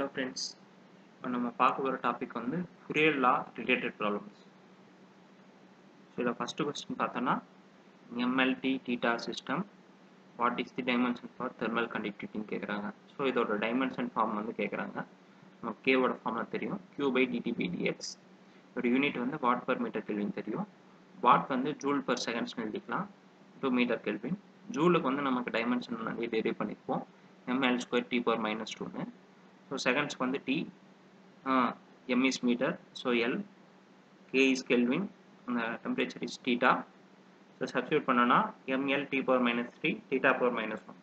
Hello friends இப்போ நம்ம பார்க்க போகிற டாபிக் வந்து Fourier law related problems so இதில் ஃபஸ்ட்டு கொஸ்டின் பார்த்தோன்னா MLT theta system what is the dimension for thermal கண்டக்டிவிட்டின்னு கேட்குறாங்க ஸோ இதோட டைமென்ஷன் ஃபார்ம் வந்து கேட்குறாங்க நமக்கு கேவோட ஃபார்மில் தெரியும் Q by DT by DX ஒரு யூனிட் வந்து வாட் பர் மீட்டர் கெல்வின் தெரியும் வாட் வந்து ஜூல் பர் செகண்ட்ஸ்னு எழுதிக்கலாம் டூ மீட்டர் கெல்வின் ஜூலுக்கு வந்து நமக்கு டைமென்ஷன் முன்னாடி டெரிவ் பண்ணியிருப்போம் ML square T power minus டூன்னு ஸோ செகண்ட்ஸ்க்கு வந்து T M is metre so L K is kelvin temperature is theta so substitute பண்ணோன்னா ML T power minus three theta power minus one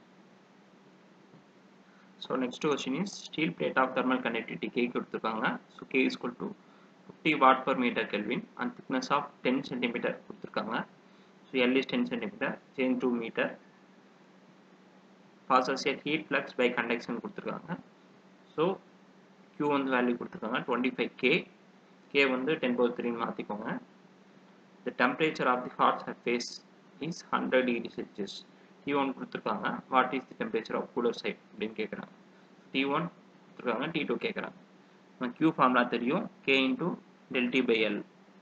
so next question is steel plate of thermal conductivity K கொடுத்துருக்காங்க so K is to fifty watt per metre kelvin and thickness of ten centimetre கொடுத்துருக்காங்க so L is ten centimetre change two metre passes a heat flux by conduction கொடுத்துருக்காங்க so Q வந்து value கொடுத்துருக்காங்க twenty five K K வந்து ten power த்ரீன்னு மாற்றிக்கோங்க the temperature of the hot surface is hundred degree Celsius T one கொடுத்துருக்காங்க what is the temperature of cooler side அப்படின்னு கேட்குறாங்க T one கொடுத்துருக்காங்க டி டூ கேட்குறாங்க நம்ம கியூ ஃபார்முலா தெரியும் K into del T by L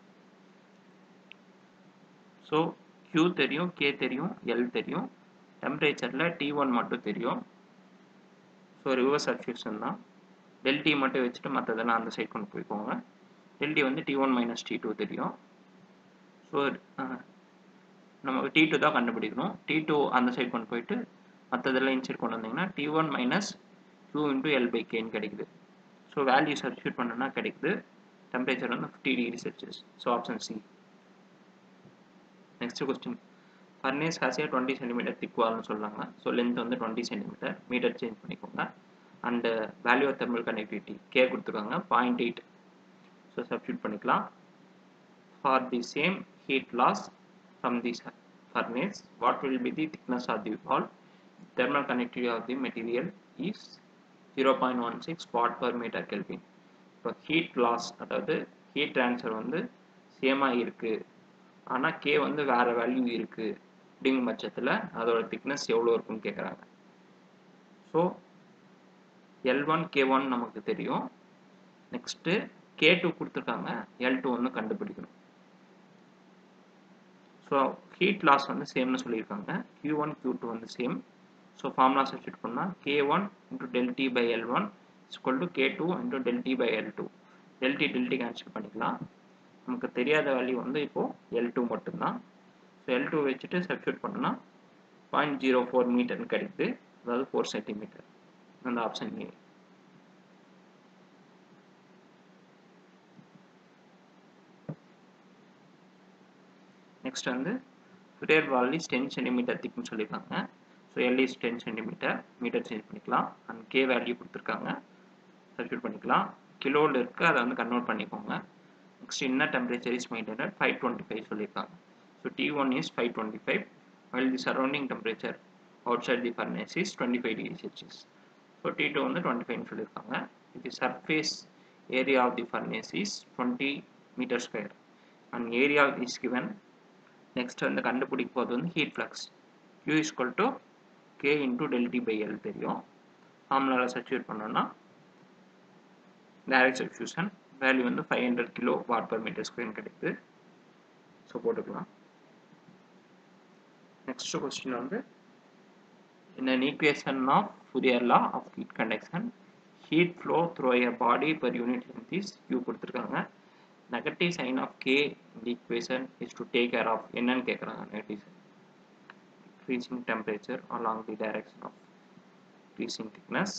so Q தெரியும் K தெரியும் L தெரியும் டெம்பரேச்சரில் டி ஒன் மட்டும் தெரியும் ஸோ ரிவர்ஸ் சப்ஸ்டியூஷன் தான் டெல் டி மட்டும் வச்சுட்டு மற்றதெல்லாம் அந்த சைட் கொண்டு போய்க்கோங்க டெல் டி வந்து T one minus T two தெரியும் ஸோ நம்ம டி டூ தான் கண்டுபிடிக்கணும் டி டூ அந்த சைட் கொண்டு போயிட்டு மற்றதெல்லாம் இன்சைட் கொண்டு வந்தீங்கன்னா T one minus Q into L by கேன்னு கிடைக்குது ஸோ வேல்யூ சப்ஸ்டியூட் பண்ணோன்னா கிடைக்குது டெம்பரேச்சர் வந்து fifty degree Celsius so option C next question furnace has twenty centimetre thick வால்னு சொல்கிறாங்க ஸோ லென்த் வந்து டுவெண்ட்டி சென்டிமீட்டர் மீட்டர் சேஞ்ச் பண்ணிக்கோங்க and value of thermal connectivity K கொடுத்துருக்காங்க பாயிண்ட் எயிட் ஸோ சப்ஸ்டியூட் பண்ணிக்கலாம் for the same heat loss from the furnace what will be the thickness of the wall thermal connectivity of the material is zero point one six watt per metre kelvin இப்போ heat loss அதாவது heat transfer வந்து சேமாக இருக்குது ஆனால் K வந்து வேறு value இருக்குது அப்படிங்கும் பட்சத்தில் அதோட திக்னஸ் எவ்வளோ இருக்குன்னு கேட்குறாங்க so L one K one நமக்கு தெரியும் நெக்ஸ்ட்டு கே டூ கொடுத்துருக்காங்க எல் டூ வந்து கண்டுபிடிக்கணும் ஸோ ஹீட் லாஸ் வந்து சேம்னு சொல்லியிருக்காங்க கியூ ஒன் கியூ டூ வந்து சேம் ஸோ ஃபார்முலா சப்ஸ்டியூட் பண்ணால் K one into del T by L one equal to K two into del T by L two del T del T cancel பண்ணிக்கலாம் நமக்கு தெரியாத value வந்து இப்போது L two மட்டும்தான் so L two வச்சுட்டு substitute பண்ணோன்னா point zero four மீட்டர்னு கிடைக்குது அதாவது ஃபோர் சென்டிமீட்டர் அந்த ஆப்ஷன் ஏ நெக்ஸ்ட் வந்து fire wall is ten centimetre திக்னு சொல்லியிருக்காங்க so L is ten centimetre metre change பண்ணிக்கலாம் அண்ட் கே வேல்யூ கொடுத்துருக்காங்க சப்ஸ்டியூட் பண்ணிக்கலாம் கிலோவில் இருக்குது அதை வந்து கன்வெர்ட் பண்ணிக்கோங்க next inner temperature is maintain at five twenty five சொல்லியிருக்காங்க so T one is five twenty five while the surrounding temperature outside the furnace is 25 degree Celsius. So T2 வந்து 25 சொல்லியிருக்காங்க the surface area of the furnace is 20 meter square and area is given next வந்து கண்டுபிடிக்க போது வந்து heat flux Q is equal to K into del T by L தெரியும் ஃபார்முலாவில் substitute பண்ணோம்னா direct substitution value வந்து five hundred kilo watt per metre ஸ்கொயர்னு கிடைக்குது ஸோ போட்டுக்கலாம் next question வந்து in an equation of Fourier law of heat conduction heat flow through a body per unit length is Q கொடுத்துருக்காங்க negative sign of K in the equation is to take care of என்னன்னு கேட்குறாங்க negative sign decreasing temperature along the direction of increasing thickness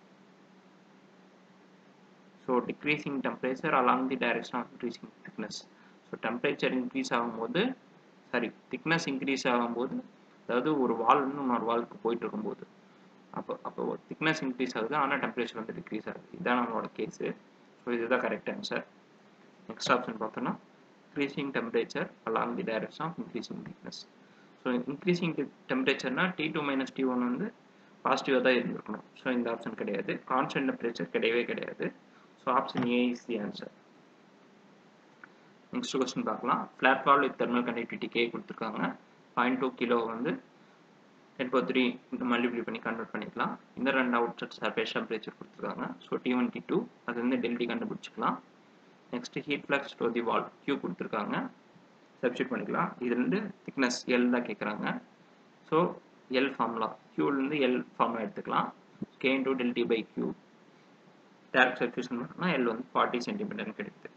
so decreasing temperature along the direction of increasing thickness so temperature increase ஆகும்போது sorry thickness increase ஆகும்போது அதாவது ஒரு வால் வந்து இன்னொரு வால்க்கு போயிட்டு இருக்கும்போது அப்போ அப்போ திக்னஸ் இன்க்ரீஸ் ஆகுது ஆனால் டெம்பரேச்சர் வந்து டிக்ரீஸ் ஆகுது இதுதான் நம்மளோட கேஸு ஸோ இதுதான் கரெக்ட் ஆன்சர் நெக்ஸ்ட் ஆப்ஷன் பார்த்தோன்னா increasing temperature along the direction of increasing thickness so increasing டெம்பரேச்சர்னா T two minus T one வந்து பாசிட்டிவாக தான் இருந்திருக்கணும் ஸோ இந்த ஆப்ஷன் கிடையாது கான்ஸ்டன்ட் டெம்பரேச்சர் கிடையவே கிடையாது so option A is the answer next question பார்க்கலாம் flat wall with thermal conductivity K கொடுத்துருக்காங்க பாயிண்ட் டூ கிலோ வந்து டென் பவர் த்ரீ மல்டிப்ளை பண்ணி கன்வெர்ட் பண்ணிக்கலாம் இந்த ரெண்டு அவுட் சைட் சர்ஃபேஸ் டெம்பரேச்சர் கொடுத்துருக்காங்க so T one T two அது வந்து டெல்டி கண்டுபிடிச்சிக்கலாம் next heat flux to the wall Q கொடுத்துருக்காங்க சப்ஸ்டியூட் பண்ணிக்கலாம் இது வந்து திக்னஸ் எல் தான் கேட்குறாங்க ஸோ எல் ஃபார்முலா கியூலேருந்து எல் ஃபார்முலா எடுத்துக்கலாம் K into del T by Q direct substitution பண்ணோம்னா எல் வந்து ஃபார்ட்டி சென்டிமீட்டர்னு கிடைக்குது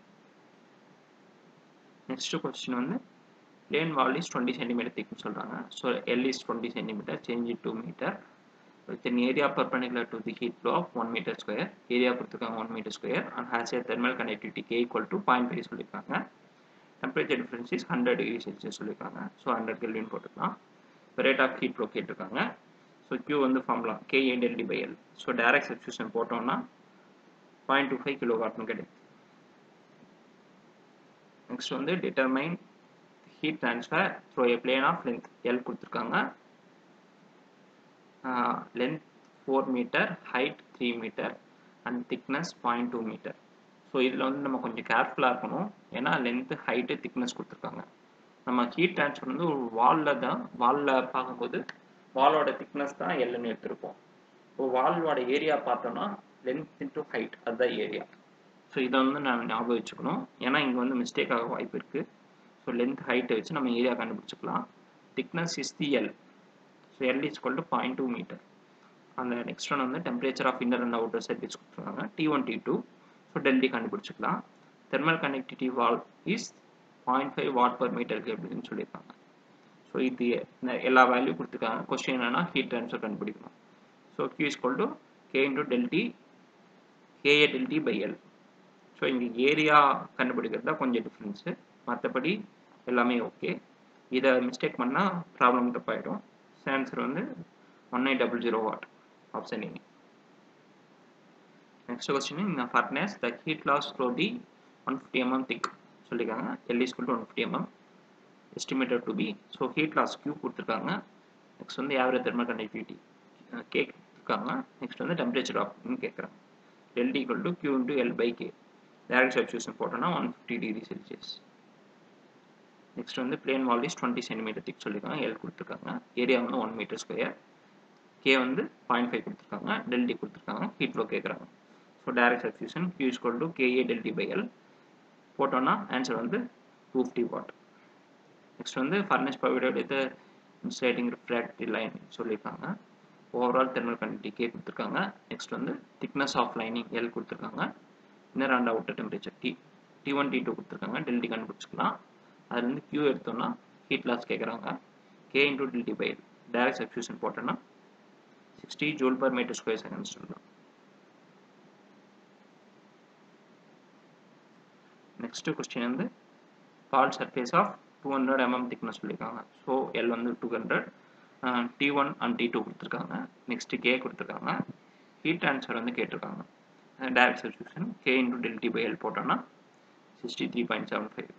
நெக்ஸ்ட் கொஸ்டின் வந்து plane wall is 20 centimeter thick சொல்றாங்க so L is 20 centimeter change it to meter with an area perpendicular to the heat flow of 1 meter square area கொடுத்துருக்காங்க 1 meter square and has a thermal conductivity K equal to 0.5 சொல்லியிருக்காங்க temperature difference is 100 degree celsius சொல்லியிருக்காங்க so 100 kelvin போட்டுக்கலாம் rate of heat flow கேட்டிருக்காங்க so Q வந்து formula K A del D by L so direct substitution போட்டோம்னா 0.25 கிலோவாட்னு கிடைக்கும் next வந்து determine heat transfer through a plane of length L கொடுத்துருக்காங்க length four metre height three metre and thickness point two metre so இதில் வந்து நம்ம கொஞ்சம் கேர்ஃபுல்லாக இருக்கணும் ஏன்னா லென்த்து ஹைட்டு திக்னஸ் கொடுத்துருக்காங்க நம்ம ஹீட் ட்ரான்ஸ்ஃபர் வந்து ஒரு வாலில் தான் வாலில் பார்க்கும்போது வாலோட திக்னஸ் தான் எல்லுன்னு எடுத்திருப்போம் இப்போ வாலோட ஏரியா பார்த்தோம்னா லென்த் இன்ட்டு ஹைட் அதுதான் ஏரியா ஸோ இதை வந்து நான் ஞாபகம் வச்சுக்கணும் ஏன்னா இங்கே வந்து மிஸ்டேக் ஆக வாய்ப்பு இருக்குது ஸோ லென்த் ஹைட்டை வச்சு நம்ம ஏரியா கண்டுபிடிச்சிக்கலாம் thickness is the L so L is equal to point two metre அந்த நெக்ஸ்ட் ஒன் வந்து temperature of inner and outer side வச்சு கொடுத்துருக்காங்க T one T two so del T கண்டுபிடிச்சிக்கலாம் thermal connectivity wall is point five watt per metre அப்படின்னு சொல்லியிருக்காங்க so இது எல்லா value கொடுத்துருக்காங்க கொஸ்டின் என்னன்னா ஹீட் ட்ரான்ஸ்ஃபர் கண்டுபிடிக்கணும் so Q is equal to K into del T KA del T by L so இங்கே area கண்டுபிடிக்கிறது தான் கொஞ்சம் டிஃப்ரென்ஸு மற்றபடி எல்லாமே ஓகே இதை மிஸ்டேக் பண்ணால் ப்ராப்ளம் தப்பாயிடும் ஆன்சர் வந்து one eight double zero watt option A next question இந்த furnace the heat loss through the one fifty MM thick சொல்லியிருக்காங்க L is to one fifty MM estimated to be so heat loss Q கொடுத்துருக்காங்க next வந்து average thermal conductivity K கொடுத்துருக்காங்க next வந்து temperature ஆஃப்னு கேட்குறாங்க L equal to Q into L by K direct substitution போட்டோம்னா one fifty degree Celsius next வந்து plane wall is twenty centimetre thick சொல்லியிருக்காங்க L கொடுத்துருக்காங்க ஏரியா வந்து ஒன் மீட்டர் ஸ்கொயர் கே வந்து பாயிண்ட் ஃபைவ் கொடுத்துருக்காங்க டெல்டி கொடுத்துருக்காங்க ஹீட் ஃப்ளோ கேட்குறாங்க so direct substitution Q is equal to KA del T by L போட்டோன்னா answer வந்து டூ ஃபிஃப்டி வாட் நெக்ஸ்ட் வந்து furnace provided with insulating refractive line சொல்லியிருக்காங்க overall thermal conductivity K கொடுத்துருக்காங்க next வந்து thickness of lining L கொடுத்துருக்காங்க inner and outer temperature T D one T two கொடுத்துருக்காங்க del T கண்டுபிடிச்சிக்கலாம் அதுலேருந்து கியூ எடுத்தோம்னா ஹீட் லாஸ் கேட்குறாங்க K into del T by direct substitution போட்டோன்னா sixty joule per metre square second சொல்லலாம் நெக்ஸ்ட் கொஸ்டின் வந்து ball surface of two hundred MM thickness சொல்லியிருக்காங்க so L வந்து two hundred T one and T two கொடுத்துருக்காங்க next K கொடுத்துருக்காங்க heat transfer வந்து கேட்டிருக்காங்க direct substitution K into del T by L போட்டோன்னா sixty three point seven five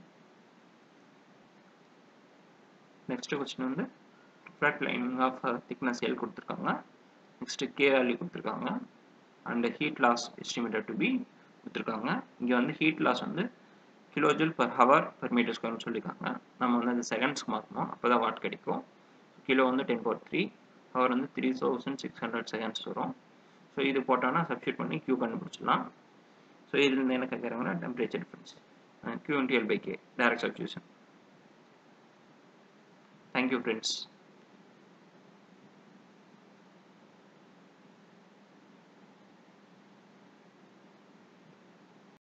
next question வந்து refract lining of thickness L கொடுத்துருக்காங்க next K value கொடுத்துருக்காங்க and heat loss estimated to be கொடுத்துருக்காங்க இங்கே வந்து ஹீட் லாஸ் வந்து kilojoule per hour per metre ஸ்கொயர்னு சொல்லியிருக்காங்க நம்ம வந்து அந்த செகண்ட்ஸ்க்கு மாற்றணும் அப்போ தான் வாட் கிடைக்கும் கிலோ வந்து டென் பவர் த்ரீ ஹவர் வந்து three thousand six hundred seconds வரும் ஸோ இது போட்டோன்னா சப்ஸ்டியூட் பண்ணி கியூ கண்டுபிடிச்சிடலாம் ஸோ இதுலேருந்து என்ன கேட்குறாங்கன்னா temperature difference Q into L by K direct substitution Thank you friends.